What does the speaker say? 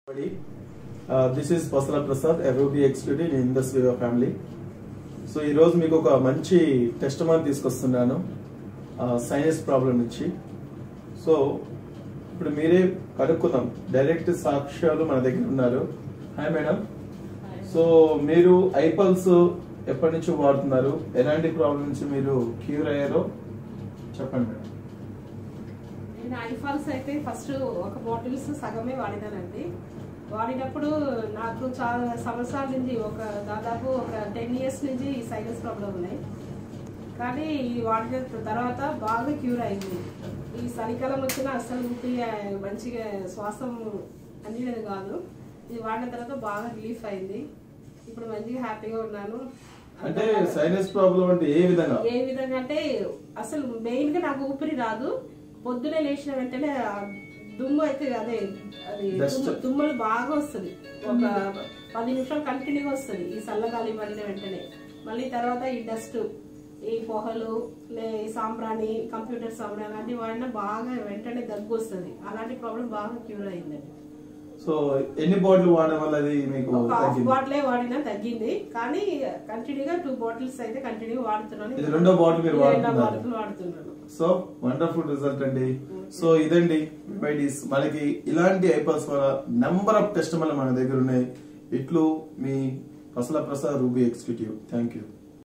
This is Pasala Prasad FOB executive in Indus Viva family so ఈ రోజు మీకు ఒక మంచి టెస్ట్ మార్క్ తీసుకొస్తున్నాను సైనస్ ప్రాబ్లం నుంచి సో ఇప్పుడు మీరే కనుక్కుందాం డైరెక్ట్ సాక్ష్యాలు మన దగ్గర ఉన్నారు హాయ్ మేడం సో మీరు ఐపల్స్ ఎప్పటి నుంచి వాడుతున్నారు ఎలాంటి ప్రాబ్లం నుంచి మీరు క్యూర్ అయ్యారో చెప్పండి మేడం నేను ఐఫాల్స్ అయితే ఫస్ట్ ఒక బాటిల్స్ సగమే వాడినానండి వాడినప్పుడు నాకు చాలా సంవత్సరాల నుంచి ఒక దాదాపు ఒక టెన్ ఇయర్స్ నుంచి ఈ సైనస్ ప్రాబ్లం ఉన్నాయి కానీ ఈ వాడిన తర్వాత బాగా క్యూర్ అయింది ఈ చలికాలం వచ్చినా అస్సలు ఊపిరి మంచిగా శ్వాసం అందినది కాదు ఇది వాడిన తర్వాత బాగా రిలీఫ్ అయింది ఇప్పుడు మంచిగా హ్యాపీగా ఉన్నాను అంటే సైనస్ ప్రాబ్లం అంటే ఏ విధంగా ఏ విధంగా అంటే అసలు మెయిన్ గా నాకు ఊపిరి రాదు పొద్దునే లేచిన వెంటనే ఆ దుమ్ము అయితే అదే అది Dust. దుమ్ము- దుమ్ములు బాగా వస్తుంది ఒక పది నిమిషాలు కంటిన్యూగా వస్తుంది ఈ చల్లగాలి పడిన వెంటనే మళ్ళీ తర్వాత ఈ డస్ట్ ఈ పొగలు లే ఈ సాంబ్రాణి కంప్యూటర్ సాంబ్రాణి అలాంటివి వాడినా బాగా వెంటనే దగ్గు వస్తుంది అలాంటి ప్రాబ్లం బాగా క్యూర్ అయిందండి సో ఎన్ని బాటిల్ వాడడం వల్ల అది మీకు ఒక హాఫ్ తగ్గింది బాటిలే వాడినా తగ్గింది కానీ కంటిన్యూగా టూ బాటిల్స్ అయితే కంటిన్యూగా వాడుతున్నాను ఇది రెండో బాటిల్ మీరు ఇది రెండో వాడుతున్నారు. బాటిల్ వాడుతున్నాను సో వండర్ఫుల్ రిజల్ట్ అండి సో ఇదండి రెమెడీస్ మనకి ఇలాంటి ఐపల్స్ వల్ల నెంబర్ ఆఫ్ టెస్ట్ మన దగ్గర ఉన్నాయి ఇట్లు మీ Pasala Prasad ruby executive thank you